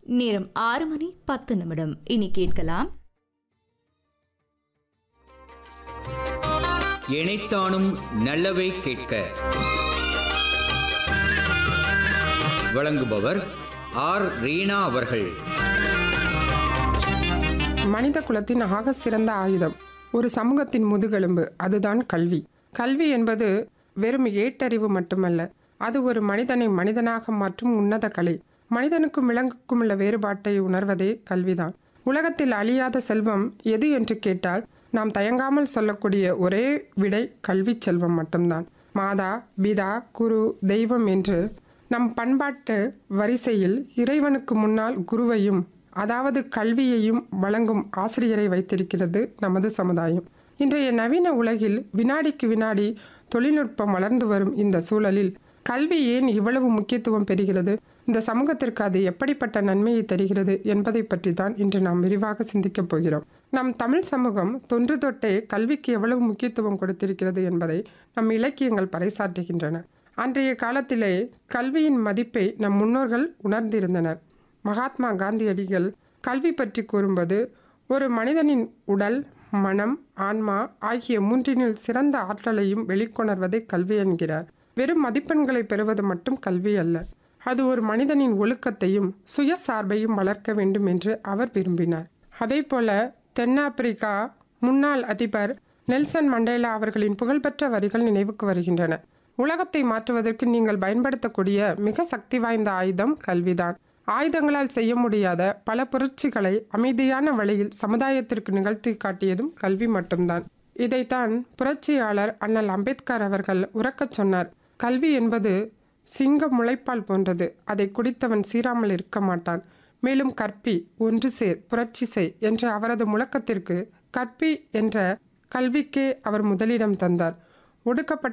நேரம் ஆறு மணி பத்து நிமிடம் இனி கேட்கலாம் இணைத்தானும் நல்லவை கேட்க வழங்குபவர் ஆர் ரீனா அவர்கள் மனித குலத்தின் ஆக சிறந்த ஆயுதம் ஒரு சமூகத்தின் முதுகெலும்பு அதுதான் கல்வி கல்வி என்பது வெறும் ஏட்டறிவு மட்டுமல்ல அது ஒரு மனிதனை மனிதனாக மாற்றும் உன்னத கலை மனிதனுக்கும் விலங்குக்கும் உள்ள வேறுபாட்டை உணர்வதே கல்விதான் உலகத்தில் அழியாத செல்வம் எது என்று கேட்டால் நாம் தயங்காமல் சொல்லக்கூடிய ஒரே விடை கல்வி செல்வம் மட்டும்தான் மாதா பிதா குரு தெய்வம் என்று நம் பண்பாட்டு வரிசையில் இறைவனுக்கு முன்னால் குருவையும் அதாவது கல்வியையும் வழங்கும் ஆசிரியரை வைத்திருக்கிறது நமது சமுதாயம் இன்றைய நவீன உலகில் வினாடிக்கு வினாடி தொழில்நுட்பம் வளர்ந்து வரும் இந்த சூழலில் கல்வி ஏன் இவ்வளவு முக்கியத்துவம் பெறுகிறது இந்த சமூகத்திற்கு அது எப்படிப்பட்ட நன்மையை தருகிறது என்பதை பற்றி தான் இன்று நாம் விரிவாக சிந்திக்கப் போகிறோம் நம் தமிழ் சமூகம் தொன்று தொட்டே கல்விக்கு எவ்வளவு முக்கியத்துவம் கொடுத்திருக்கிறது என்பதை நம் இலக்கியங்கள் பறைசாற்றுகின்றன அன்றைய காலத்திலே கல்வியின் மதிப்பை நம் முன்னோர்கள் உணர்ந்திருந்தனர் மகாத்மா காந்தியடிகள் கல்வி பற்றி கூறும்போது ஒரு மனிதனின் உடல் மனம் ஆன்மா ஆகிய மூன்றினில் சிறந்த ஆற்றலையும் வெளிக்கொணர்வதை கல்வி என்கிறார் வெறும் மதிப்பெண்களை பெறுவது மட்டும் கல்வி அல்ல அது ஒரு மனிதனின் ஒழுக்கத்தையும் சுயசார்பையும் வளர்க்க வேண்டும் என்று அவர் விரும்பினார் அதேபோல தென்னாப்பிரிக்கா முன்னாள் அதிபர் நெல்சன் மண்டேலா அவர்களின் புகழ்பெற்ற வரிகள் நினைவுக்கு வருகின்றன உலகத்தை மாற்றுவதற்கு நீங்கள் பயன்படுத்தக்கூடிய மிக சக்தி வாய்ந்த ஆயுதம் கல்விதான் ஆயுதங்களால் செய்ய முடியாத பல புரட்சிகளை அமைதியான வழியில் சமுதாயத்திற்கு நிகழ்த்தி காட்டியதும் கல்வி மட்டும்தான் இதைத்தான் புரட்சியாளர் அண்ணல் அம்பேத்கர் அவர்கள் உறக்கச் சொன்னார் கல்வி என்பது சிங்க முளைப்பால் போன்றது அதை குடித்தவன் சீராமல் இருக்க மாட்டான் மேலும் கற்பி ஒன்று சேர் புரட்சி செய் என்ற அவரது முழக்கத்திற்கு கற்பி என்ற கல்விக்கே அவர் முதலிடம் தந்தார் ஒடுக்கப்பட்ட